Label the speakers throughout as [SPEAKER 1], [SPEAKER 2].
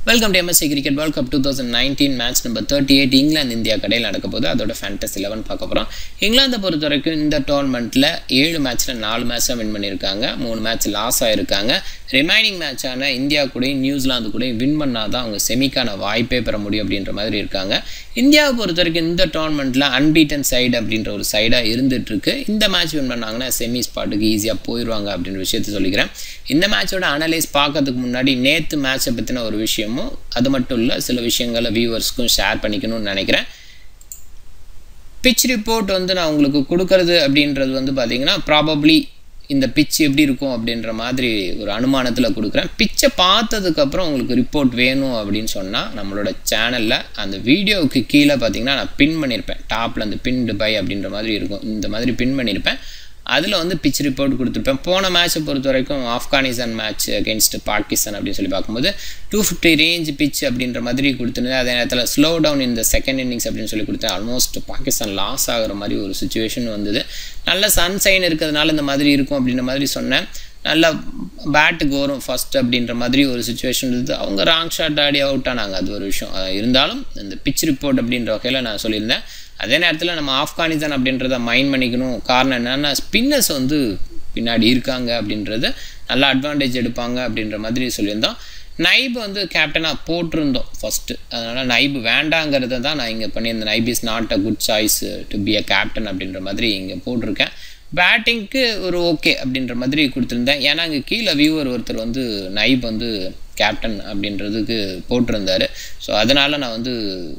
[SPEAKER 1] welcome to MSC cricket world cup two thousand nineteen match number thirty eight England India கடையில் நடக்க போது அதோட ஃபேண்டஸ் eleven பார்க்க போகிறோம் இங்கிலாந்தை பொறுத்த வரைக்கும் இந்த டோர்னமெண்ட்டில் ஏழு மேட்ச்சில் நாலு மேட்ச்சாக வின் பண்ணியிருக்காங்க மூணு மேட்ச் லாஸ் ஆகிருக்காங்க ரிமைனிங் மேட்சான இந்தியா கூடயும் நியூசிலாந்து கூடயும் வின் பண்ணால் தான் அவங்க செமிக்கான வாய்ப்பே பெற முடியும் அப்படின்ற மாதிரி இருக்காங்க இந்தியாவை பொறுத்த வரைக்கும் இந்த டோர்னமெண்ட்டில் அன்பீட்டன் சைடு அப்படின்ற ஒரு சைடாக இருந்துகிட்ருக்கு இந்த மேட்ச் வின் பண்ணாங்கன்னா செமி ஸ்பாட்டுக்கு ஈஸியாக போயிடுவாங்க அப்படின்ற விஷயத்த சொல்லிக்கிறேன் இந்த மேட்சோட அனலைஸ் பார்க்கறதுக்கு முன்னாடி நேற்று மேட்சை பற்றின ஒரு விஷயமும் அது மட்டும் இல்லை சில விஷயங்களை வியூவர்ஸ்க்கும் ஷேர் பண்ணிக்கணும்னு நினைக்கிறேன் பிச் ரிப்போர்ட் வந்து நான் உங்களுக்கு கொடுக்கறது அப்படின்றது வந்து பார்த்தீங்கன்னா ப்ராபப்ளி இந்த பிச் எப்படி இருக்கும் அப்படின்ற மாதிரி ஒரு அனுமானத்தில் கொடுக்குறேன் பிச்சை பார்த்ததுக்கப்புறம் உங்களுக்கு ரிப்போர்ட் வேணும் அப்படின்னு சொன்னால் நம்மளோட சேனலில் அந்த வீடியோவுக்கு கீழே பார்த்தீங்கன்னா நான் பின் பண்ணியிருப்பேன் டாப்பில் அந்த பின் பை அப்படின்ற மாதிரி இருக்கும் இந்த மாதிரி பின் பண்ணியிருப்பேன் அதில் வந்து பிச் ரிப்போர்ட் கொடுத்துருப்பேன் போன மேட்ச்சை பொறுத்த வரைக்கும் ஆப்கானிஸ்தான் மேட்ச் அகேன்ஸ்ட் பாகிஸ்தான் அப்படின்னு சொல்லி பார்க்கும்போது டூ ஃபிஃப்டி ரேஞ்ச் பிச் அப்படின்ற மாதிரி கொடுத்துருந்தேன் அதே நேரத்தில் ஸ்லோ டவுன் இந்த செகண்ட் இன்னிங்ஸ் அப்படின்னு சொல்லி கொடுத்தேன் ஆல்மோஸ்ட் பாகிஸ்தான் லாஸ் ஆகிற மாதிரி ஒரு சுச்சுவேஷன் வந்தது நல்ல சன்சைன் இருக்கிறதுனால இந்த மாதிரி இருக்கும் அப்படின்ற மாதிரி சொன்னேன் நல்லா பேட்டுக்கு வரும் ஃபஸ்ட் அப்படின்ற மாதிரி ஒரு சுச்சுவேஷன் இருந்தது அவங்க ராங் ஷாட் ஆடி அவுட் ஆனாங்க அது ஒரு விஷயம் இருந்தாலும் இந்த பிச் ரிப்போர்ட் அப்படின்ற வகையில் நான் சொல்லியிருந்தேன் அதே நேரத்தில் நம்ம ஆப்கானிஸ்தான் அப்படின்றத மைண்ட் பண்ணிக்கணும் காரணம் என்னென்னா ஸ்பின்னர்ஸ் வந்து பின்னாடி இருக்காங்க அப்படின்றது நல்லா அட்வான்டேஜ் எடுப்பாங்க அப்படின்ற மாதிரி சொல்லியிருந்தோம் நைப் வந்து கேப்டனாக போட்டிருந்தோம் ஃபஸ்ட்டு அதனால் நைப் வேண்டாங்கிறத தான் நான் இங்கே பண்ணியிருந்தேன் Naib is not a good choice to be a captain அப்படின்ற மாதிரி இங்கே போட்டிருக்கேன் பேட்டிங்க்கு ஒரு ஓகே அப்படின்ற மாதிரி கொடுத்துருந்தேன் ஏன்னா அங்கே கீழே வியூவர் ஒருத்தர் வந்து நைப் வந்து கேப்டன் அப்படின்றதுக்கு போட்டிருந்தார் ஸோ அதனால் நான் வந்து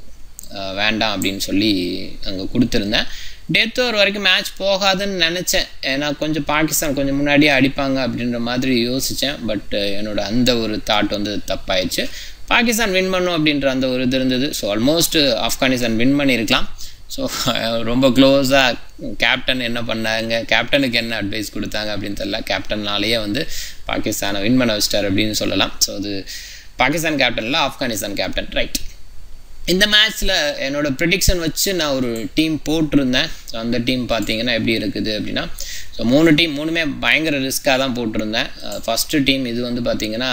[SPEAKER 1] வேண்டாம் அப்படின்னு சொல்லி அங்கே கொடுத்துருந்தேன் டெத் ஓவர் வரைக்கும் மேட்ச் போகாதுன்னு நினச்சேன் ஏன்னா கொஞ்சம் பாகிஸ்தான் கொஞ்சம் முன்னாடியே அடிப்பாங்க அப்படின்ற மாதிரி யோசித்தேன் பட் என்னோட அந்த ஒரு தாட் வந்து தப்பாயிடுச்சு பாகிஸ்தான் வின் பண்ணும் அப்படின்ற அந்த ஒரு இது இருந்தது ஸோ ஆல்மோஸ்ட் ஆப்கானிஸ்தான் வின் பண்ணியிருக்கலாம் ஸோ ரொம்ப க்ளோஸாக கேப்டன் என்ன பண்ணாங்க கேப்டனுக்கு என்ன அட்வைஸ் கொடுத்தாங்க அப்படின்னு தெரியல கேப்டன்னாலேயே வந்து பாகிஸ்தானை வின் பண்ண வச்சிட்டார் அப்படின்னு சொல்லலாம் ஸோ அது பாகிஸ்தான் கேப்டனில் ஆப்கானிஸ்தான் கேப்டன் ரைட் இந்த மேட்ச்சில் என்னோடய ப்ரிடிக்ஷன் வச்சு நான் ஒரு டீம் போட்டிருந்தேன் ஸோ அந்த டீம் பார்த்தீங்கன்னா எப்படி இருக்குது அப்படின்னா ஸோ மூணு டீம் மூணுமே பயங்கர ரிஸ்க்காக தான் போட்டிருந்தேன் ஃபஸ்ட்டு டீம் இது வந்து பார்த்திங்கன்னா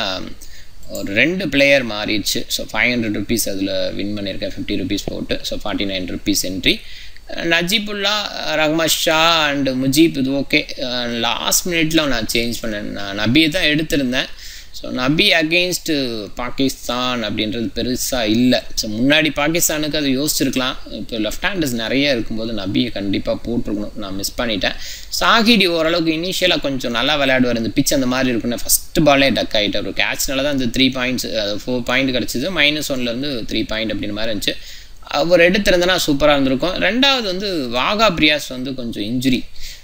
[SPEAKER 1] ஒரு ரெண்டு பிளேயர் மாறிடுச்சு ஸோ ஃபைவ் ஹண்ட்ரட் ருபீஸ் அதில் வின் பண்ணியிருக்கேன் ஃபிஃப்டி ருபீஸ் போட்டு so forty nine rupees entry Najibullah Rahmat Shah and Mujeeb இது ஓகே லாஸ்ட் மினிட்ல நான் சேஞ்ச் பண்ணேன் நான் நபியை தான் எடுத்திருந்தேன் ஸோ நபி அகெயின்ஸ்டு பாகிஸ்தான் அப்படின்றது பெருசாக இல்லை ஸோ முன்னாடி பாகிஸ்தானுக்கு அதை யோசிச்சிருக்கலாம் இப்போ லெஃப்ட் ஹேண்டர்ஸ் நிறைய இருக்கும்போது நபியை கண்டிப்பாக போட்டிருக்கணும் நான் மிஸ் பண்ணிட்டேன் சாகிடி ஓரளவுக்கு இனிஷியலாக கொஞ்சம் நல்லா விளையாடுவார் இந்த பிச் அந்த மாதிரி இருக்குன்னு ஃபஸ்ட்டு பாலே டக் ஆகிட்டார் ஒரு கேட்ச்னால தான் இந்த த்ரீ பாயிண்ட்ஸ் அது ஃபோர் பாயிண்ட் கிடச்சிது மைனஸ் ஒன்லேருந்து த்ரீ பாயிண்ட் அப்படின்ற மாதிரி இருந்துச்சு அவர் எடுத்திருந்தனா சூப்பராக இருந்திருக்கும் ரெண்டாவது வந்து வாகா பிரியாஸ் வந்து கொஞ்சம் இன்ஜுரி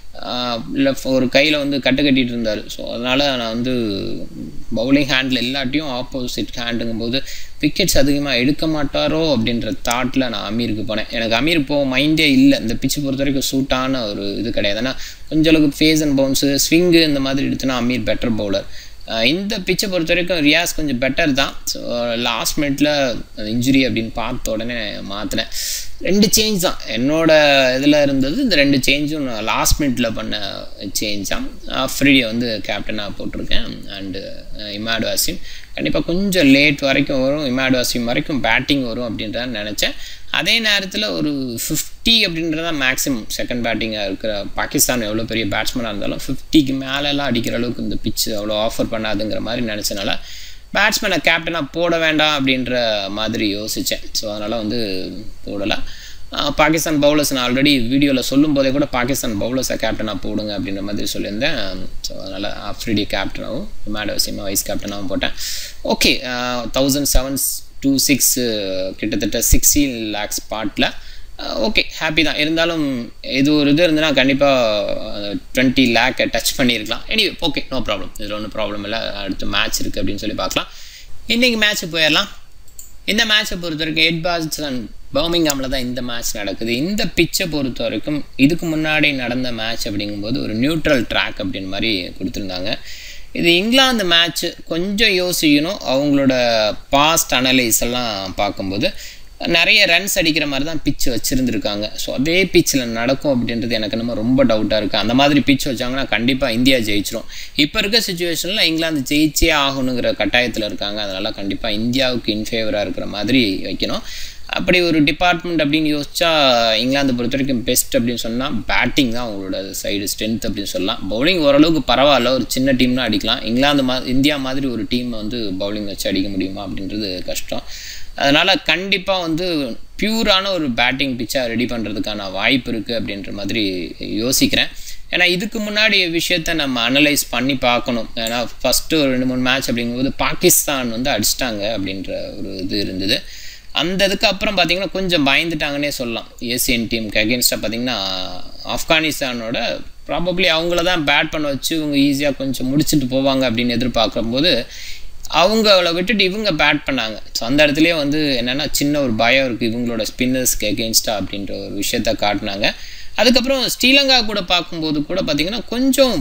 [SPEAKER 1] இல்லை ஒரு கையில் வந்து கட்டு கட்டிகிட்டு இருந்தார் ஸோ அதனால் நான் வந்து பவுலிங் ஹேண்டில் எல்லாட்டையும் ஆப்போசிட் ஹேண்டுங்கும் போது விக்கெட்ஸ் அதிகமாக எடுக்க மாட்டாரோ அப்படின்ற தாட்டில் நான் அமீருக்கு போனேன் எனக்கு அமீர் போக மைண்டே இல்லை இந்த பிச்சு பொறுத்த வரைக்கும் சூட்டான ஒரு இது கிடையாது ஏன்னா கொஞ்சம் அளவுக்கு ஃபேஸ் அண்ட் பவுன்ஸு ஸ்விங்கு இந்த மாதிரி எடுத்தோன்னா அமீர் பெட்டர் பவுலர் இந்த பிச்சை பொறுத்த வரைக்கும் ரியாஸ் கொஞ்சம் பெட்டர் தான் ஸோ லாஸ்ட் மினிட்ல இன்ஜுரி அப்படின்னு பார்த்த உடனே மாற்றினேன் ரெண்டு சேஞ்ச் தான் என்னோட இதில் இருந்தது இந்த ரெண்டு சேஞ்சும் நான் லாஸ்ட் மினிட்ல பண்ண சேஞ்ச் தான் ஃப்ரீடியை வந்து கேப்டனாக போட்டிருக்கேன் அண்டு இமாடு வாசிம் கண்டிப்பாக கொஞ்சம் லேட் வரைக்கும் வரும் இமாடு வாசிம் வரைக்கும் பேட்டிங் வரும் அப்படின்றத நினச்சேன் அதே நேரத்தில் ஒரு ஃபிஃப்டி அப்படின்றதான் மேக்ஸிமம் செகண்ட் பேட்டிங்காக இருக்கிற பாகிஸ்தான் எவ்வளோ பெரிய பேட்ஸ்மேனாக இருந்தாலும் ஃபிஃப்டிக்கு மேலெலாம் அடிக்கிற அளவுக்கு இந்த பிச் அவ்வளோ ஆஃபர் பண்ணாதுங்கிற மாதிரி நினச்சனால பேட்ஸ்மேனை கேப்டனாக போட வேண்டாம் அப்படின்ற மாதிரி யோசித்தேன் ஸோ அதனால் வந்து போடலை பாகிஸ்தான் பவுலர்ஸ் நான் ஆல்ரெடி வீடியோவில் சொல்லும் போதே கூட பாகிஸ்தான் பவுலர்ஸை கேப்டனாக போடுங்க அப்படின்ற மாதிரி சொல்லியிருந்தேன் ஸோ அதனால் ஆஃப்ரிடி கேப்டனாகவும் மேடோ சிம்மா வைஸ் கேப்டனாகவும் போட்டேன் okay thousand seven two six கிட்டத்தட்ட சிக்ஸ்டீன் லேக்ஸ் ஸ்பாட்டில் ஓகே ஹாப்பி தான் இருந்தாலும் இது ஒரு இது இருந்ததுன்னா கண்டிப்பாக டுவெண்ட்டி லேக்கை டச் பண்ணியிருக்கலாம் எனிவே ஓகே நோ ப்ராப்ளம் இதில் ஒன்றும் ப்ராப்ளம் இல்லை அடுத்து மேட்ச் இருக்குது அப்படின்னு சொல்லி பார்க்கலாம் இன்றைக்கி மேட்ச்சு போயிடலாம் இந்த மேட்ச்சை பொறுத்த வரைக்கும் எட் பாஸ்டன் பர்மிங்காமில் தான் இந்த மேட்ச் நடக்குது இந்த பிச்சை பொறுத்த வரைக்கும் இதுக்கு முன்னாடி நடந்த மேட்ச் அப்படிங்கும்போது ஒரு நியூட்ரல் ட்ராக் அப்படின்னு மாதிரி கொடுத்துருந்தாங்க இது இங்கிலாந்து மேட்ச்சு கொஞ்சம் யோசிக்கணும் அவங்களோட பாஸ்ட் அனலைஸ் எல்லாம் பார்க்கும்போது நிறைய ரன்ஸ் அடிக்கிற மாதிரி தான் பிச் வச்சுருந்துருக்காங்க ஸோ அதே பிச்சில் நடக்கும் அப்படின்றது எனக்கு என்னமோ ரொம்ப டவுட்டாக இருக்குது அந்த மாதிரி பிச் வச்சாங்கன்னா கண்டிப்பாக இந்தியா ஜெயிச்சிரும் இப்போ இருக்க சுச்சுவேஷனில் இங்கிலாந்து ஜெயிச்சே ஆகணுங்கிற கட்டாயத்தில் இருக்காங்க அதனால் கண்டிப்பாக இந்தியாவுக்கு இன்ஃபேவராக இருக்கிற மாதிரி வைக்கணும் அப்படி ஒரு டிபார்ட்மெண்ட் அப்படின்னு யோசிச்சா இங்கிலாந்து பொறுத்த வரைக்கும் பெஸ்ட் அப்படின்னு சொன்னால் பேட்டிங் தான் அவங்களோட சைடு ஸ்ட்ரென்த் அப்படின்னு சொல்லலாம் பவுலிங் ஓரளவுக்கு பரவாயில்ல ஒரு சின்ன டீம்னா அடிக்கலாம் இங்கிலாந்து மா இந்தியா மாதிரி ஒரு டீம் வந்து பவுலிங் வச்சு அடிக்க முடியுமா அப்படின்றது கஷ்டம் அதனால் கண்டிப்பாக வந்து பியூரான ஒரு பேட்டிங் பிச்சாக ரெடி பண்ணுறதுக்கான வாய்ப்பு இருக்குது அப்படின்ற மாதிரி யோசிக்கிறேன் ஏன்னா இதுக்கு முன்னாடி விஷயத்த நம்ம அனலைஸ் பண்ணி பார்க்கணும் ஏன்னா ஃபஸ்ட்டு ஒரு ரெண்டு மூணு மேட்ச் அப்படிங்கும்போது பாகிஸ்தான் வந்து அடிச்சிட்டாங்க அப்படின்ற ஒரு இது இருந்தது அந்த இதுக்கு அப்புறம் பார்த்தீங்கன்னா கொஞ்சம் பயந்துட்டாங்கன்னே சொல்லலாம் ஏசியன் டீமுக்கு அகேன்ஸ்டாக பார்த்தீங்கன்னா ஆப்கானிஸ்தானோட ப்ராபப்ளி அவங்கள தான் பேட் பண்ண வச்சு இவங்க ஈஸியாக கொஞ்சம் முடிச்சுட்டு போவாங்க அப்படின்னு எதிர்பார்க்கும்போது அவங்கள விட்டுட்டு இவங்க பேட் பண்ணாங்க ஸோ அந்த இடத்துலயே வந்து என்னென்னா சின்ன ஒரு பயம் இருக்குது இவங்களோட ஸ்பின்னர்ஸ்க்கு எகெயின்ஸ்டா அப்படின்ற ஒரு விஷயத்த காட்டினாங்க அதுக்கப்புறம் ஸ்ரீலங்கா கூட பார்க்கும்போது கூட பார்த்திங்கன்னா கொஞ்சம்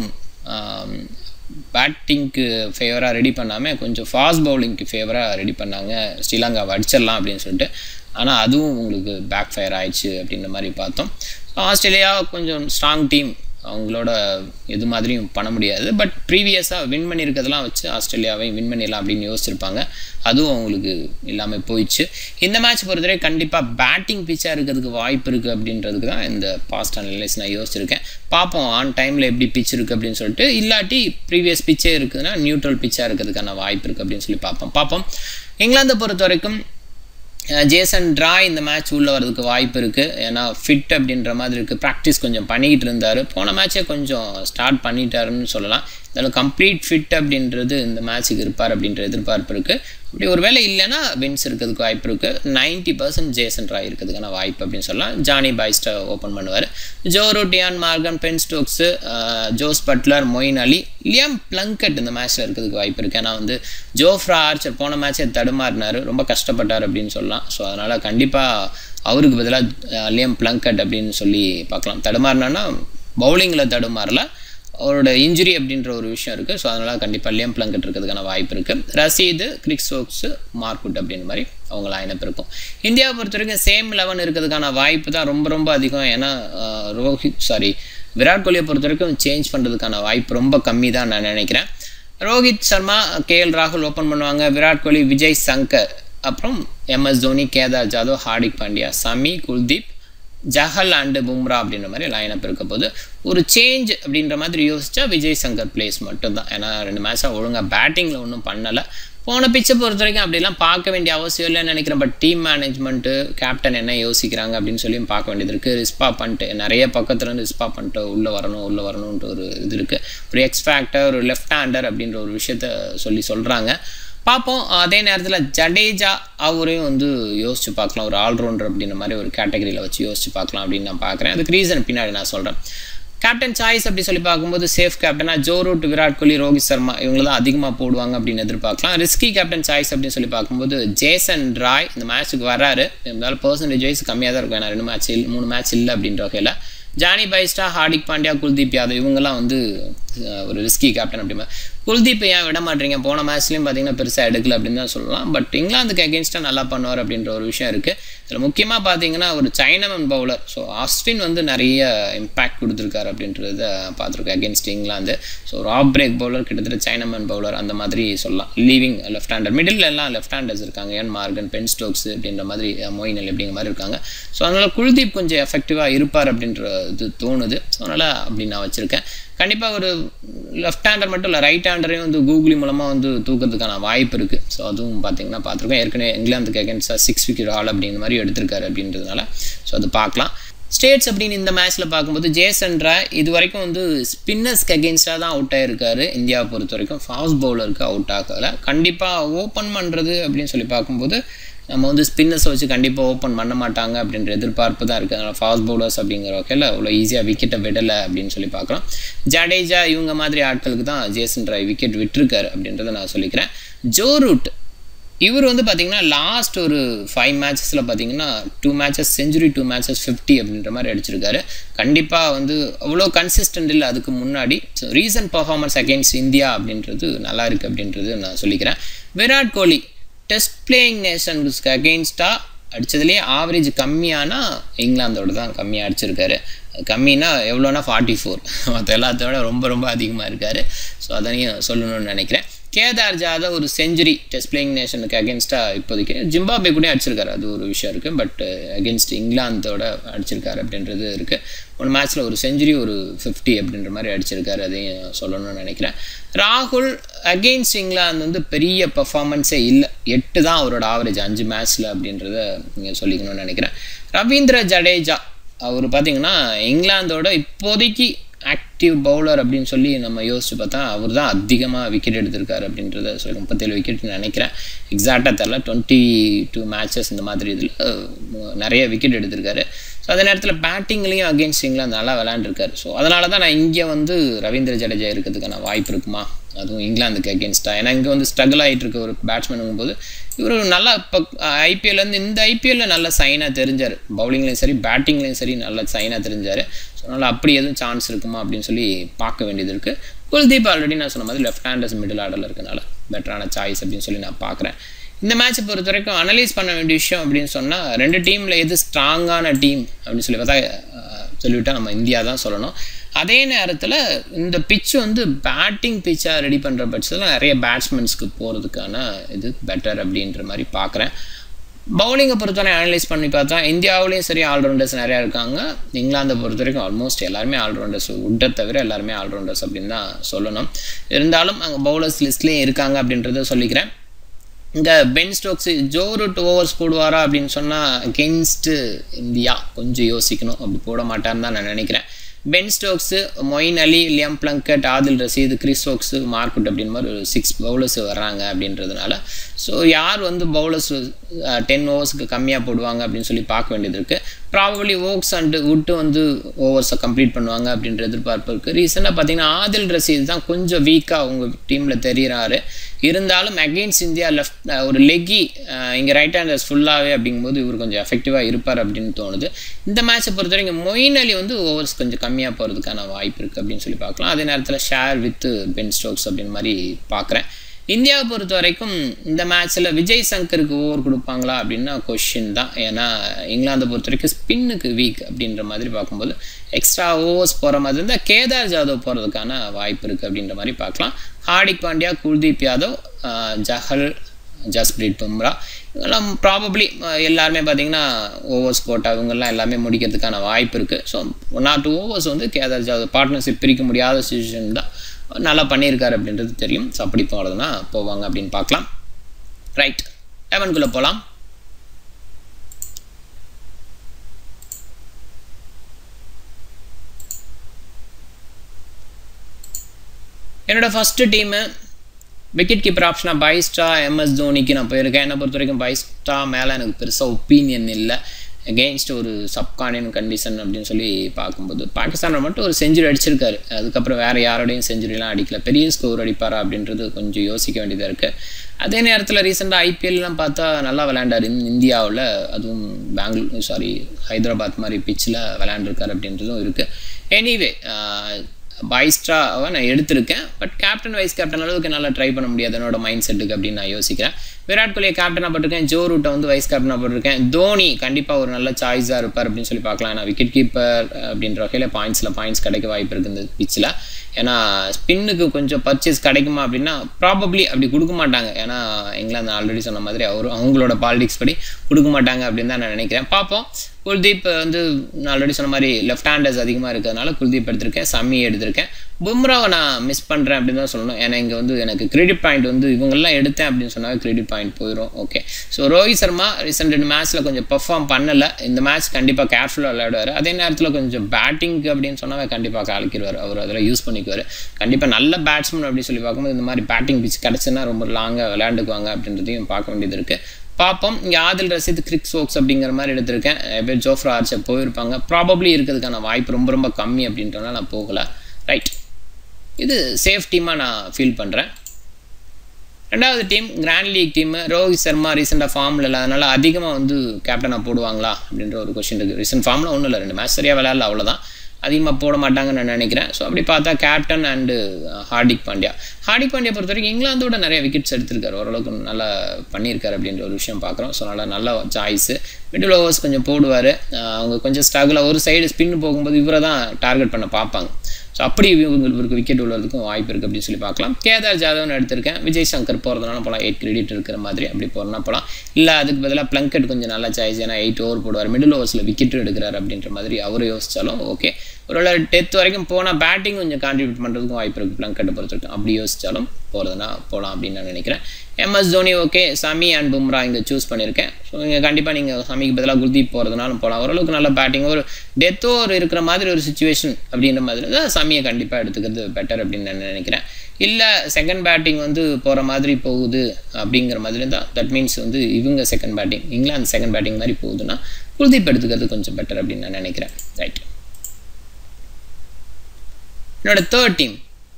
[SPEAKER 1] பேட்டிங்க்கு ஃபேவராக ரெடி பண்ணாமல் கொஞ்சம் ஃபாஸ்ட் பவுலிங்க்கு ஃபேவராக ரெடி பண்ணாங்க ஸ்ரீலங்காவை அடிச்சிடலாம் அப்படின்னு சொல்லிட்டு ஆனால் அதுவும் உங்களுக்கு பேக் ஃபயர் ஆயிடுச்சு அப்படின்ற மாதிரி பார்த்தோம் ஆஸ்திரேலியா கொஞ்சம் ஸ்ட்ராங் டீம் அவங்களோட எது மாதிரியும் பண்ண முடியாது பட் ப்ரீவியஸாக வின் பண்ணியிருக்கிறதெல்லாம் வச்சு ஆஸ்திரேலியாவை வின் பண்ணிடலாம் அப்படின்னு யோசிச்சிருப்பாங்க அதுவும் அவங்களுக்கு இல்லாமல் போயிடுச்சு இந்த மேட்ச் பொறுத்தவரை கண்டிப்பாக பேட்டிங் பிச்சாக இருக்கிறதுக்கு வாய்ப்பு இருக்குது அப்படின்றதுக்கு தான் இந்த பாஸ்ட் அனலைஸ் நான் யோசிச்சிருக்கேன் பார்ப்போம் ஆன் டைமில் எப்படி பிச் இருக்குது அப்படின்னு சொல்லிட்டு இல்லாட்டி ப்ரீவியஸ் பிச்சே இருக்குதுன்னா நியூட்ரல் பிச்சாக இருக்கிறதுக்கான வாய்ப்பு இருக்குது அப்படின்னு சொல்லி பார்ப்போம் பார்ப்போம் இங்கிலாந்தை பொறுத்த வரைக்கும் ஜேசன் ட்ரா இந்த மேட்ச் உள்ளே வரதுக்கு வாய்ப்பு இருக்குது ஏன்னா ஃபிட் அப்படின்ற மாதிரி இருக்குது ப்ராக்டிஸ் கொஞ்சம் பண்ணிக்கிட்டு இருந்தார் போன மேட்ச்சே கொஞ்சம் ஸ்டார்ட் பண்ணிட்டாருன்னு சொல்லலாம் இருந்தாலும் கம்ப்ளீட் ஃபிட் அப்படின்றது இந்த மேட்ச்சுக்கு இருப்பார் அப்படின்ற எதிர்பார்ப்பு இருக்குது அப்படி ஒரு வேளை இல்லைன்னா வின்ஸ் இருக்கிறதுக்கு வாய்ப்பு இருக்குது நைன்ட்டி பர்சன்ட் ஜேசன் ராய் இருக்கிறதுக்கான வாய்ப்பு அப்படின்னு சொல்லலாம் ஜானி பாய்ஸ்ட்டை ஓப்பன் பண்ணுவார் Joe Root Eoin Morgan Ben Stokes Jos Buttler Moeen Ali Liam Plunkett இந்த மேட்ச்சில் இருக்கிறதுக்கு வாய்ப்பு இருக்குது ஏன்னா வந்து ஜோஃப்ரா ஆர்ச்சர் போன மேட்ச்சை தடுமாறினார் ரொம்ப கஷ்டப்பட்டார் அப்படின்னு சொல்லலாம் ஸோ அதனால் கண்டிப்பாக அவருக்கு பதிலாக லியம் பிளங்கட் அப்படின்னு சொல்லி பார்க்கலாம் தடுமாறினான்னா பவுலிங்கில் தடுமாறல அவரோட இன்ஜுரி அப்படின்ற ஒரு விஷயம் இருக்குது ஸோ அதனால் கண்டிப்பாக லியம் பிளங்கட் இருக்கிறதுக்கான வாய்ப்பு இருக்குது ரசீது கிரிக் ஸ்டோக்ஸு மார்க்குட் அப்படின்னு மாதிரி அவங்க லைனப் இருக்கும் இந்தியாவை பொறுத்த வரைக்கும் சேம் லெவன் இருக்கிறதுக்கான வாய்ப்பு தான் ரொம்ப ரொம்ப அதிகம் ஏன்னா ரோஹித் சாரி விராட் கோலியை பொறுத்த வரைக்கும் சேஞ்ச் பண்ணுறதுக்கான வாய்ப்பு ரொம்ப கம்மி தான் நான் நினைக்கிறேன் ரோஹித் சர்மா கே எல் ராகுல் ஓப்பன் பண்ணுவாங்க விராட் கோலி விஜய் சங்கர் அப்புறம் எம்எஸ் தோனி கேதார் ஜாதவ் ஹார்திக் பாண்டியா சமி குல்தீப் ஜஹல் அண்டு பும்ரா அப்படின்ற மாதிரி லைனப் இருக்க போது ஒரு சேஞ்ச் அப்படின்ற மாதிரி யோசிச்சா விஜய் சங்கர் பிளேஸ் மட்டும்தான் ஏன்னா ரெண்டு மேட்சாக ஒழுங்காக பேட்டிங்கில் ஒன்றும் பண்ணலை போன பிச்சை பொறுத்த வரைக்கும் அப்படிலாம் பார்க்க வேண்டிய அவசியம் இல்லைன்னு நினைக்கிறேன் பட் டீம் மேனேஜ்மெண்ட்டு கேப்டன் என்ன யோசிக்கிறாங்க அப்படின்னு சொல்லி பார்க்க வேண்டியது இருக்குது ரிஸ்பா பண்ணிட்டு நிறைய பக்கத்துலேருந்து ரிஸ்பா பண்ணிட்டு உள்ளே வரணும் உள்ளே வரணுன்ட்டு ஒரு இது இருக்குது ஒரு எக்ஸ் ஃபேக்டர் ஒரு லெஃப்ட் ஹேண்டர் அப்படின்ற ஒரு விஷயத்த சொல்லி சொல்கிறாங்க பார்ப்போம் அதே நேரத்தில் ஜடேஜா அவரையும் வந்து யோசிச்சு பார்க்கலாம் ஒரு ஆல்ரவுண்டர் அப்படின்ற மாதிரி ஒரு கேட்டகரியில் வச்சு யோசிச்சு பார்க்கலாம் அப்படின்னு நான் பார்க்குறேன் அதுக்கு ரீசன் பின்னாடி நான் சொல்கிறேன் கேப்டன் சாய்ஸ் அப்படி சொல்லி பார்க்கும்போது சேஃப் கேப்டனா ஜோ ரூட் விராட் கோலி ரோஹித் சர்மா இவங்க தான் அதிகமாக போடுவாங்க அப்படின்னு எதிர்பார்க்கலாம் ரிஸ்கி கேப்டன் சாய்ஸ் அப்படின்னு சொல்லி பார்க்கும்போது ஜேசன் ராய் இந்த மேட்ச்சுக்கு வராரு இருந்தாலும் பர்சன்டேஜ் வைஸ் கம்மியாக தான் இருக்கும் ஏன்னா ரெண்டு மேட்ச் இல்லை மூணு மேட்ச் இல்லை அப்படின்ற வகையில் ஜானி பைஸ்டா ஹார்திக் பாண்டியா குல்தீப் யாதவ் இவங்கெல்லாம் வந்து ஒரு ரிஸ்கி கேப்டன் அப்படிமா குல்தீப் ஏன் விட மாட்டீங்க போன மேட்ச்லேயும் பார்த்தீங்கன்னா பெருசாக எடுக்கல அப்படின்னு தான் சொல்லலாம் பட் இங்கிலாந்துக்கு அகேன்ஸ்டாக நல்லா பண்ணுவார் அப்படின்ற ஒரு விஷயம் இருக்குது இதில் முக்கியமாக பார்த்தீங்கன்னா ஒரு சைனமன் பவுலர் ஸோ ஆஸ்டின் வந்து நிறைய இம்பேக்ட் கொடுத்துருக்காரு அப்படின்றத பார்த்துருக்கோம் அகேன்ஸ்ட் இங்கிலாந்து ஸோ ஒரு ஆஃப் பிரேக் பவுலர் கிட்டத்தட்ட சைனமன் பவுலர் அந்த மாதிரி சொல்லலாம் லீவிங் லெஃப்ட் ஹேண்டர் மிடில் எல்லாம் லெஃப்ட் ஹேண்டர்ஸ் இருக்காங்க என் மார்கன் பென் ஸ்டோக்ஸ் அப்படின்ற மாதிரி மொயின் அலி அப்படிங்கிற மாதிரி இருக்காங்க ஸோ அதனால் குல்தீப் கொஞ்சம் எஃபெக்டிவாக இருப்பார் அப்படின்ற இது தோணுது ஸோ அதனால் அப்படி நான் வச்சுருக்கேன் கண்டிப்பாக ஒரு லெஃப்ட் ஹேண்டர் மட்டும் இல்லை ரைட் ஹேண்டரையும் வந்து கூகுளி மூலமாக வந்து தூக்கிறதுக்கான வாய்ப்பு இருக்குது ஸோ அதுவும் பார்த்தீங்கன்னா பார்த்துருக்கோம் ஏற்கனவே இங்கிலாந்துக்கு அகேன்ஸ்டாக சிக்ஸ் விக்கெட் ஆல் அப்படிங்கிற மாதிரி எடுத்திருக்காரு அப்படின்றதுனால ஸோ அது பார்க்கலாம் ஸ்டேட்ஸ் அப்படின்னு இந்த மேட்ச்சில் பார்க்கும்போது ஜேசன்ரா இது வரைக்கும் வந்து ஸ்பின்னர்ஸ்க்கு அகேன்ஸ்டாக தான் அவுட் ஆகிருக்காரு இந்தியாவை பொறுத்த வரைக்கும் ஃபாஸ்ட் பவுலருக்கு அவுட் ஆகலை கண்டிப்பாக ஓப்பன் பண்ணுறது அப்படின்னு சொல்லி பார்க்கும்போது நம்ம வந்து ஸ்பின்னர்ஸை வச்சு கண்டிப்பாக ஓப்பன் பண்ண மாட்டாங்க அப்படின்ற எதிர்பார்ப்பு தான் இருக்குது அதனால் ஃபாஸ்ட் பவுலர்ஸ் அப்படிங்கிற வகையில் அவ்வளோ ஈஸியாக விக்கெட்டை விடலை அப்படின்னு சொல்லி பார்க்குறோம் ஜடேஜா இவங்க மாதிரி ஆட்களுக்கு தான் ஜேசன் ராய் விக்கெட் விட்டுருக்காரு அப்படின்றத நான் சொல்லிக்கிறேன் ஜோ ரூட் இவர் வந்து பார்த்தீங்கன்னா லாஸ்ட் ஒரு ஃபைவ் மேட்சஸில் பார்த்தீங்கன்னா two matches century two matches fifty அப்படின்ற மாதிரி அடிச்சிருக்காரு கண்டிப்பாக வந்து அவ்வளோ கன்சிஸ்டன்ட் இல்லை அதுக்கு முன்னாடி so recent performance against India அப்படின்றது நல்லா இருக்குது அப்படின்றது நான் சொல்லிக்கிறேன் விராட் கோலி டெஸ்ட் பிளேயிங் நேஷன்ஸ்க்கு அகெயின்ஸ்டாக அடித்ததுலேயே ஆவரேஜ் கம்மியானா இங்கிலாந்தோட தான் கம்மியாக அடிச்சிருக்காரு கம்மினா எவ்வளோனா ஃபார்ட்டி ஃபோர் மற்ற எல்லாத்தோட ரொம்ப ரொம்ப அதிகமாக இருக்கார் ஸோ அதனையும் சொல்லணும்னு நினைக்கிறேன் கேதார் ஜாதவ் ஒரு செஞ்சுரி டெஸ்ட் பிளேயிங் நேஷனுக்கு அகேன்ஸ்டாக இப்போதைக்கு ஜிம்பாபே கூட அடிச்சிருக்காரு அது ஒரு விஷயம் இருக்குது பட் அகேன்ஸ்ட் இங்கிலாந்தோட அடிச்சிருக்காரு அப்படின்றது இருக்குது ஒரு மேட்ச்சில் ஒரு செஞ்சுரி ஒரு ஃபிஃப்டி அப்படின்ற மாதிரி அடிச்சிருக்காரு அதையும் சொல்லணும்னு நினைக்கிறேன் ராகுல் அகெயின்ஸ்ட் இங்கிலாந்து வந்து பெரிய பர்ஃபார்மன்ஸே இல்லை எட்டு தான் அவரோட ஆவரேஜ் அஞ்சு மேட்ச்சில் அப்படின்றத நீங்கள் சொல்லிக்கணும்னு நினைக்கிறேன் ரவீந்திர ஜடேஜா அவர் பார்த்தீங்கன்னா இங்கிலாந்தோட இப்போதைக்கு ஆக்டிவ் பவுலர் அப்படின்னு சொல்லி நம்ம யோசிச்சு பார்த்தா அவர் தான் அதிகமாக விக்கெட் எடுத்திருக்காரு அப்படின்றத சொல்லி முப்பத்தேழு விக்கெட்னு நினைக்கிறேன் எக்ஸாக்டாக தெரில டுவெண்ட்டி டூ மேட்சஸ் இந்த மாதிரி இதில் நிறைய விக்கெட் எடுத்திருக்காரு ஸோ அதே நேரத்தில் பேட்டிங்லேயும் அகேன்ஸ்ட் இங்கிலாந்து நல்லா விளையாண்டுருக்காரு ஸோ அதனால தான் நான் இங்கே வந்து ரவீந்திர ஜடேஜா இருக்கிறதுக்கான வாய்ப்பு இருக்குமா அதுவும் இங்கிலாந்துக்கு அகேன்ஸ்டாக ஏன்னா இங்கே வந்து ஸ்ட்ரகிள் ஆகிட்டு இருக்க ஒரு பேட்ஸ்மேனுங்கும் போது இவர் நல்லா இப்போ ஐபிஎல்லேருந்து இந்த ஐபிஎல்லில் நல்ல சைனாக தெரிஞ்சார் பவுலிங்லேயும் சரி பேட்டிங்லேயும் சரி நல்ல சைனாக தெரிஞ்சார் ஸோ அதனால் அப்படி எதுவும் சான்ஸ் இருக்குமா அப்படின்னு சொல்லி பார்க்க வேண்டியது இருக்குது குல்தீப் ஆல்ரெடி நான் சொன்ன மாதிரி லெஃப்ட் ஹேண்டர்ஸ் மிடில் ஆர்டரில் இருக்கனால பெட்டரான சாய்ஸ் அப்படின்னு சொல்லி நான் பார்க்குறேன் இந்த மேட்ச்சை பொறுத்த வரைக்கும் அனலைஸ் பண்ண வேண்டிய விஷயம் அப்படின்னு சொன்னால் ரெண்டு டீமில் எது ஸ்ட்ராங்கான டீம் அப்படின்னு சொல்லி பார்த்தா சொல்லிவிட்டால் நம்ம இந்தியா தான் சொல்லணும் அதே நேரத்தில் இந்த பிச்சு வந்து பேட்டிங் பிச்சாக ரெடி பண்ணுற பட்சத்தில் நிறைய பேட்ஸ்மென்ஸ்க்கு போகிறதுக்கான இது பெட்டர் அப்படின்ற மாதிரி பார்க்குறேன் பவுலிங்கை பொறுத்தவரை அனலைஸ் பண்ணி பார்த்தா இந்தியாவிலையும் சரி ஆல்ரவுண்டர்ஸ் நிறையா இருக்காங்க இங்கிலாந்தை பொறுத்த வரைக்கும் ஆல்மோஸ்ட் எல்லாருமே ஆல்ரவுண்டர்ஸ் உட்டை தவிர எல்லாருமே ஆல்ரவுண்டர்ஸ் அப்படின்னு தான் சொல்லணும் இருந்தாலும் அங்கே பவுலர்ஸ் லிஸ்ட்லேயும் இருக்காங்க அப்படின்றத சொல்லிக்கிறேன் இங்கே பென் ஸ்டோக்ஸ் ஜோரு டூ ஓவர்ஸ் போடுவாரா அப்படின்னு சொன்னால் அகெயின்ஸ்ட்டு இந்தியா கொஞ்சம் யோசிக்கணும் அப்படி போட மாட்டான்னு தான் நான் நினைக்கிறேன் Ben Stokes Moeen Ali Liam Plunkett Adil Rashid Chris Stokes மார்க்குட் அப்படின்னு மாதிரி ஒரு சிக்ஸ் பவுலர்ஸ் வர்றாங்க அப்படின்றதுனால ஸோ யார் வந்து பவுலர்ஸ் டென் ஓவர்ஸ்க்கு கம்மியாக போடுவாங்க அப்படின்னு சொல்லி பார்க்க வேண்டியது இருக்குது ப்ராபப்ளி ஓக்ஸ் அண்டு உட்டு வந்து ஓவர்ஸை கம்ப்ளீட் பண்ணுவாங்க அப்படின்ற எதிர்பார்ப்பு இருக்குது ரீசெண்டாக பார்த்தீங்கன்னா ஆதில் ரசீத் தான் கொஞ்சம் வீக்காக உங்கள் டீமில் தெரிகிறாரு இருந்தாலும் அகெயின்ஸ்ட் இந்தியா லெஃப்ட் ஒரு லெக்கி இங்கே ரைட் ஹேண்டர்ஸ் ஃபுல்லாகவே அப்படிங்கும்போது இவர் கொஞ்சம் எஃபெக்டிவாக இருப்பார் அப்படின்னு தோணுது இந்த மேட்ச்சை பொறுத்த வரைக்கும் மொயின் அலி வந்து ஓவர்ஸ் கொஞ்சம் கம்மியாக போகிறதுக்கான வாய்ப்பு இருக்குது அப்படின்னு சொல்லி பார்க்கலாம் அதே நேரத்தில் ஷேர் வித் பென் ஸ்டோக்ஸ் அப்படின்னு மாதிரி பார்க்குறேன் இந்தியாவை பொறுத்த வரைக்கும் இந்த மேட்ச்சில் விஜய் சங்கருக்கு ஓவர் கொடுப்பாங்களா அப்படின்னா கொஷின் தான் ஏன்னா இங்கிலாந்தை பொறுத்த வரைக்கும் ஸ்பின்னுக்கு வீக் அப்படின்ற மாதிரி பார்க்கும்போது எக்ஸ்ட்ரா ஓவர்ஸ் போகிற மாதிரி இருந்தால் கேதார் ஜாதவ் போகிறதுக்கான வாய்ப்பு இருக்குது அப்படின்ற மாதிரி பார்க்கலாம் ஹார்திக் பாண்டியா குல்தீப் யாதவ் ஜஹல் ஜஸ்பிரீத் பும்ரா இவங்கெல்லாம் ப்ராபப்ளி எல்லாருமே பார்த்தீங்கன்னா ஓவர்ஸ் போட்டா இவங்கெல்லாம் எல்லாமே முடிக்கிறதுக்கான வாய்ப்பு இருக்குது so one or two overs வந்து கேதார் ஜாதவ் பார்ட்னர்ஷிப் பிரிக்க முடியாத சுச்சுவேஷன் தான் நல்லா பண்ணியிருக்காரு அப்படின்றது தெரியும் ஸோ அப்படி போகிறதுனா போவாங்க அப்படின்னு பார்க்கலாம் ரைட் லெவன்குள்ளே போகலாம் என்னோடய ஃபஸ்ட்டு டீமு விக்கெட் கீப்பர் ஆப்ஷனாக பைஸ்டா எம்எஸ் தோனிக்கு நான் போயிருக்கேன் என்னை பொறுத்த வரைக்கும் பைஸ்டா மேலே எனக்கு பெருசாக ஒப்பீனியன் இல்லை அகெயின்ஸ்ட் ஒரு சப்கானியன் கண்டிஷன் அப்படின்னு சொல்லி பார்க்கும்போது பாகிஸ்தானில் மட்டும் ஒரு செஞ்சுரி அடிச்சிருக்காரு அதுக்கப்புறம் வேறு யாரோடையும் செஞ்சுரிலாம் அடிக்கல பெரிய ஸ்கோர் அடிப்பாரா அப்படின்றது கொஞ்சம் யோசிக்க வேண்டியதாக இருக்குது அதே நேரத்தில் ரீசெண்டாக ஐபிஎல்லாம் பார்த்தா நல்லா விளையாண்டார் இந்தியாவில் அதுவும் பெங்களூர் சாரி ஹைதராபாத் மாதிரி பிச்சில் விளையாண்டுருக்காரு அப்படின்றதும் இருக்குது எனிவே பைஸ்ட்ராவை நான் எடுத்திருக்கேன் பட் கேப்டன் வைஸ் கேப்டன் அளவுக்கு நல்லா ட்ரை பண்ண முடியாது என்னோட மைண்ட் செட்டுக்கு அப்படின்னு நான் யோசிக்கிறேன் விராட் கோலியை கேப்டனாக போட்டிருக்கேன் ஜோ ரூட்டை வந்து வைஸ் கேப்டனாக போட்டிருக்கேன் தோனி கண்டிப்பாக ஒரு நல்ல சாய்ஸாக இருப்பார் அப்படின்னு சொல்லி பார்க்கலாம் நான் விக்கெட் கீப்பர் அப்படின்ற வகையில் பாயிண்ட்ஸில் பாயிண்ட்ஸ் கிடைக்க வாய்ப்பு இருக்குது இந்த பிச்சில் ஏன்னா ஸ்பின்னுக்கு கொஞ்சம் பர்ச்சேஸ் கிடைக்குமா அப்படின்னா ப்ராபப்ளி அப்படி கொடுக்க மாட்டாங்க ஏன்னா இங்கிலாந்து ஆல்ரெடி சொன்ன மாதிரி அவர் அவங்களோட பாலிடிக்ஸ் படி கொடுக்க மாட்டாங்க அப்படின்னு தான் நான் நினைக்கிறேன் பார்ப்போம் குல்தீப் வந்து நான் ஆல்ரெடி சொன்ன மாதிரி லெஃப்ட் ஹேண்டர்ஸ் அதிகமாக இருக்கிறதுனால குல்தீப் எடுத்திருக்கேன் சம்மி எடுத்திருக்கேன் பும்ராவை நான் மிஸ் பண்ணுறேன் அப்படின்னு தான் சொல்லணும் ஏன்னா இங்கே வந்து எனக்கு கிரெடிட் பாயிண்ட் வந்து இவங்கெல்லாம் எடுத்தேன் அப்படின்னு சொன்னால் கிரெடிட் பாயிண்ட் போயிடும் okay so Rohit Sharma recent ரெண்டு மேட்ச்சில் கொஞ்சம் பெர்ஃபார்ம் பண்ணலை இந்த மேட்ச் கண்டிப்பாக கேர்ஃபுல்லாக விளையாடுவார் அதே நேரத்தில் கொஞ்சம் பேட்டிங்க்கு அப்படின்னு சொன்னால் கண்டிப்பாக கலக்கிடுவார் அவர் அதில் யூஸ் பண்ணிக்குவார் கண்டிப்பாக நல்ல பேட்ஸ்மேன் அப்படின்னு சொல்லி பார்க்கும்போது இந்த மாதிரி பேட்டிங் பிச் கிடச்சுன்னா ரொம்ப லாங்காக விளையாண்டுக்குவாங்க அப்படின்றதையும் பார்க்க வேண்டியது இருக்குது பார்ப்போம் இங்கே ஆதில் ரசீத் கிரிக் சோக்ஸ் அப்படிங்கிற மாதிரி எடுத்திருக்கேன் பேர் ஜோஃப்ரா ஆர்ச்சர் போயிருப்பாங்க ப்ராபப்ளி இருக்கிறதுக்கான வாய்ப்பு ரொம்ப ரொம்ப கம்மி அப்படின்றனால நான் போகலை ரைட் இது சேஃப் டீமாக நான் ஃபீல் பண்ணுறேன் ரெண்டாவது team grand league team Rohit Sharma ரீசெண்டாக ஃபார்மில் இல்லாதனால அதிகமாக வந்து கேப்டனாக போடுவாங்களா அப்படின்ற ஒரு கொஷின் இருக்குது ரீசெண்ட் ஃபார்மில் ஒன்றும் இல்லை ரெண்டு மேட்ச் சரியாக விளையாடல அவ்வளோதான் அதிகமாக போட மாட்டாங்கன்னு நான் நினைக்கிறேன் ஸோ அப்படி பார்த்தா கேப்டன் அண்டு ஹார்திக் பாண்டியா ஹார்திக் பாண்டியா பொறுத்த வரைக்கும் இங்கிலாந்தோட நிறைய விக்கெட்ஸ் எடுத்திருக்காரு ஓரளவுக்கு நல்லா பண்ணியிருக்காரு அப்படின்ற ஒரு விஷயம் பார்க்குறோம் ஸோ நல்லா நல்ல சாய்ஸு மிடில் ஓவர்ஸ் கொஞ்சம் போடுவார் அவங்க கொஞ்சம் ஸ்ட்ரகிளாக ஒரு சைடு ஸ்பின் போகும்போது இவரை தான் டார்கெட் பண்ண பார்ப்பாங்க ஸோ அப்படி இவங்களுக்கு விக்கெட் விழுறதுக்கும் வாய்ப்பு இருக்குது அப்படின்னு சொல்லி பார்க்கலாம் கேதார் ஜாதவ்னு எடுத்திருக்கேன் விஜய் சங்கர் போகிறதுனால போகலாம் எயிட் கிரெடிட் இருக்கிற மாதிரி அப்படி போகிறனா போகலாம் இல்லை அதுக்கு பதிலாக பிளங்கெட் கொஞ்சம் நல்லா சாய்ஸ் ஏன்னா எயிட் ஓவர் போடுவார் மிடில் ஓவர்ஸில் விக்கெட்டும் எடுக்கிறார் அப்படின்ற மாதிரி அவர் யோசிச்சாலும் ஓகே ஒருவேளை டெத் வரைக்கும் போனால் பேட்டிங் கொஞ்சம் கான்ட்ரிபியூட் பண்ணுறதுக்கும் வாய்ப்பு இருக்குது பிளங்கெட்டை பொறுத்த வரைக்கும் அப்படி யோசிச்சாலும் போகிறதுனா போகலாம் அப்படின்னு நான் நினைக்கிறேன் MS Dhoni okay Shami and Bumrah இங்கே சூஸ் பண்ணியிருக்கேன் ஸோ இங்கே கண்டிப்பாக நீங்கள் சமிக்கு பதிலாக குல்தீப் போகிறதுனாலும் போகலாம் ஓரளவுக்கு நல்ல பேட்டிங் ஒரு டெத் ஓவர் இருக்கிற மாதிரி ஒரு சுச்சுவேஷன் அப்படின்ற மாதிரி தான் சமியை கண்டிப்பாக எடுத்துக்கிறது பெட்டர் அப்படின்னு நான் நினைக்கிறேன் இல்லை செகண்ட் பேட்டிங் வந்து போகிற மாதிரி போகுது அப்படிங்கிற மாதிரி தான் தட் மீன்ஸ் வந்து இவங்க second batting England second batting மாதிரி போகுதுன்னா குல்தீப் எடுத்துக்கிறது கொஞ்சம் பெட்டர் அப்படின்னு நான் நினைக்கிறேன் ரைட் என்னோட தேர்ட் டீம்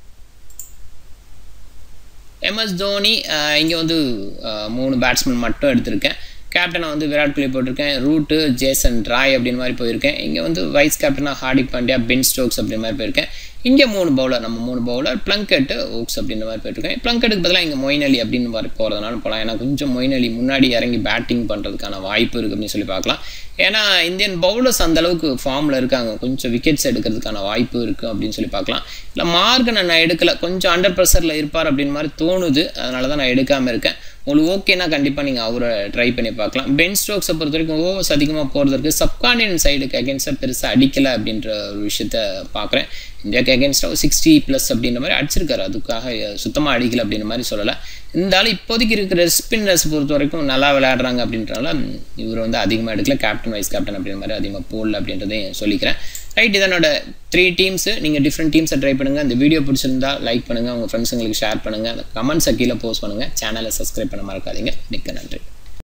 [SPEAKER 1] எம்எஸ் தோனி இங்கே வந்து மூணு பேட்ஸ்மேன் மட்டும் எடுத்திருக்கேன் கேப்டனை வந்து விராட் கோலி போட்டிருக்கேன் ரூட்டு ஜேசன் ராய் அப்படின்னு மாதிரி போயிருக்கேன் இங்கே வந்து வைஸ் கேப்டனாக ஹார்திக் பாண்டியா பென் ஸ்டோக்ஸ் அப்படின்ற மாதிரி போயிருக்கேன் இங்கே மூணு பவுலர் நம்ம மூணு பவுலர் பிளங்கெட்டு ஓக்ஸ் அப்படின்ற மாதிரி போயிட்டுருக்கேன் பிளங்கெட்டுக்கு பதிலாக இங்கே மொயின் அலி அப்படின்னு மாதிரி போகிறதுனால போகலாம் ஏன்னா கொஞ்சம் மொயின் அலி முன்னாடி இறங்கி பேட்டிங் பண்ணுறதுக்கான வாய்ப்பு இருக்குது அப்படின்னு சொல்லி பார்க்கலாம் ஏன்னா இந்தியன் பவுலர்ஸ் அந்த அளவுக்கு ஃபார்மில் இருக்காங்க கொஞ்சம் விக்கெட்ஸ் எடுக்கிறதுக்கான வாய்ப்பு இருக்குது அப்படின்னு சொல்லி பார்க்கலாம் இல்லை மார்க்கை நான் எடுக்கலை கொஞ்சம் அண்டர் ப்ரெஷரில் இருப்பார் அப்படின்னு மாதிரி தோணுது அதனால தான் நான் எடுக்காமல் இருக்கேன் உங்களுக்கு ஓகேனா கண்டிப்பாக நீங்கள் அவரை ட்ரை பண்ணி பார்க்கலாம் பென் ஸ்ட்ரோக்ஸை பொறுத்த வரைக்கும் ஓவர்ஸ் அதிகமாக போகிறதுக்கு சப்கான்டினென்ட் சைடுக்கு அகேன்ஸ்டாக பெருசாக அடிக்கலை அப்படின்ற ஒரு விஷயத்த பார்க்குறேன் இந்தியாவுக்கு அகேன்ஸ்டாக சிக்ஸ்டி ப்ளஸ் அப்படின்ற மாதிரி அடிச்சிருக்காரு அதுக்காக சுத்தமாக அடிக்கல அப்படின்ற மாதிரி சொல்லலை இருந்தாலும் இப்போதைக்கு இருக்கிற ஸ்பின்னர்ஸ் பொறுத்த வரைக்கும் நல்லா விளையாடுறாங்க அப்படின்றனால இவர் வந்து அதிகமாக எடுக்கல கேப்டன் வைஸ் கேப்டன் அப்படின்ற மாதிரி அதிகமாக போடல அப்படின்றதையும் சொல்லிக்கிறேன் ரைட் இதனோட த்ரீ டீம்ஸு நீங்கள் டிஃப்ரெண்ட் டீம்ஸை ட்ரை பண்ணுங்கள் அந்த வீடியோ பிடிச்சிருந்தா லைக் பண்ணுங்கள் உங்கள் ஃப்ரெண்ட்ஸுங்களுக்கு ஷேர் பண்ணுங்கள் அந்த கமெண்ட்ஸை கீழே போஸ்ட் பண்ணுங்கள் சேனலை சப்ஸ்கிரைப் பண்ண மறக்காதீங்க மிக்க நன்றி